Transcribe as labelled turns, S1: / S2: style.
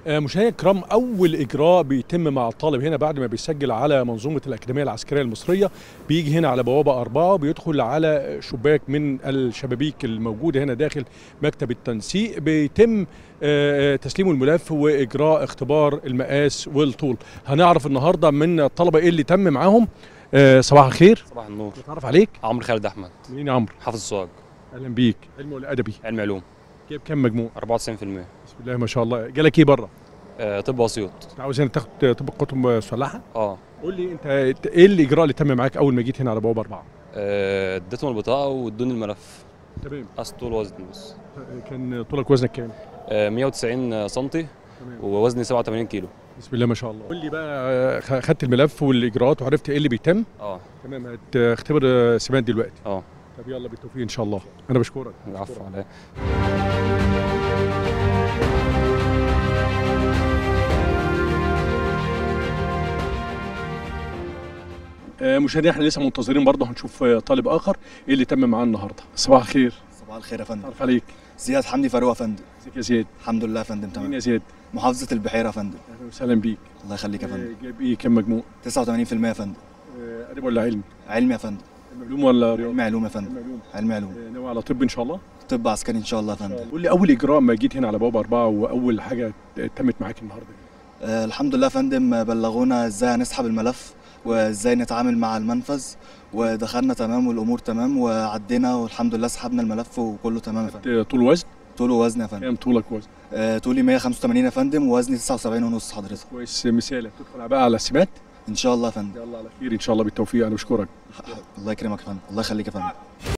S1: آه، مشاهدينا الكرام اول اجراء بيتم مع الطالب هنا بعد ما بيسجل على منظومه الاكاديميه العسكريه المصريه بيجي هنا على بوابه اربعه وبيدخل على شباك من الشبابيك الموجوده هنا داخل مكتب التنسيق بيتم آه، تسليم الملف واجراء اختبار المقاس والطول هنعرف النهارده من الطلبه ايه اللي تم معاهم آه، صباح الخير
S2: صباح النور
S1: نتعرف عليك
S2: عمرو خالد احمد
S1: مين يا عمرو
S2: حافظ السواق
S1: اهلا بيك علم ولا ادبي
S2: علم علوم
S1: جايب كام مجموع
S2: 94%
S1: بسم الله ما شاء الله جالك ايه بره
S2: آه، طب اسيوط
S1: انت عاوز هنا تاخد طب قطب مسلحه
S2: اه
S1: قول لي انت ايه الاجراء اللي تم معاك اول ما جيت هنا على بوابه اربعه
S2: آه، اديتهم البطاقه وادوني الملف
S1: تمام
S2: قاس طول وزن بس
S1: كان طولك وزنك كام
S2: آه، 190 سم
S1: تمام
S2: ووزني 87 كيلو
S1: بسم الله ما شاء الله قول لي بقى خ- خدت الملف والاجراءات وعرفت ايه اللي بيتم
S2: اه
S1: تمام هتختبر سمات دلوقتي
S2: اه
S1: طب يلا بالتوفيق ان شاء الله انا بشكرك
S2: العفو عليك
S1: آه، مشاهدينا احنا لسه منتظرين برضه هنشوف آه، طالب اخر ايه اللي تم معاه النهارده صباح الخير
S3: صباح الخير يا فندم
S1: تعرف عليك
S3: زياد حمدي فاروق يا فندم
S1: ازيك يا زياد
S3: الحمد لله يا فندم
S1: مين
S3: تمام
S1: يا زياد
S3: محافظة البحيرة يا فندم
S1: اهلا وسهلا بيك
S3: الله يخليك يا فندم
S1: آه، جايب ايه كام مجموع
S3: 89% يا فندم
S1: آه، ادب ولا علم
S3: علمي يا فندم
S1: علوم ولا رياضه
S3: علمي علوم يا فندم
S1: علوم
S3: علمي علوم
S1: آه، ناوي على طب ان شاء الله
S3: طب عسكري ان شاء الله يا فندم
S1: قول لي اول اجراء ما جيت هنا على بوابه اربعه واول حاجه تمت معاك النهارده
S3: آه الحمد لله يا فندم بلغونا ازاي هنسحب الملف وازاي نتعامل مع المنفذ ودخلنا تمام والامور تمام وعدينا والحمد لله سحبنا الملف وكله تمام يا فندم
S1: آه، طول وزن
S3: طول ووزن يا فندم
S1: كام طولك وزن
S3: آه طولي 185 يا فندم ووزني 79 ونص حضرتك
S1: كويس مثالك تدخل بقى على السمات
S3: ان شاء الله يا فندم
S1: يلا على خير ان شاء الله بالتوفيق انا بشكرك
S3: الله يكرمك يا فندم الله يخليك يا فندم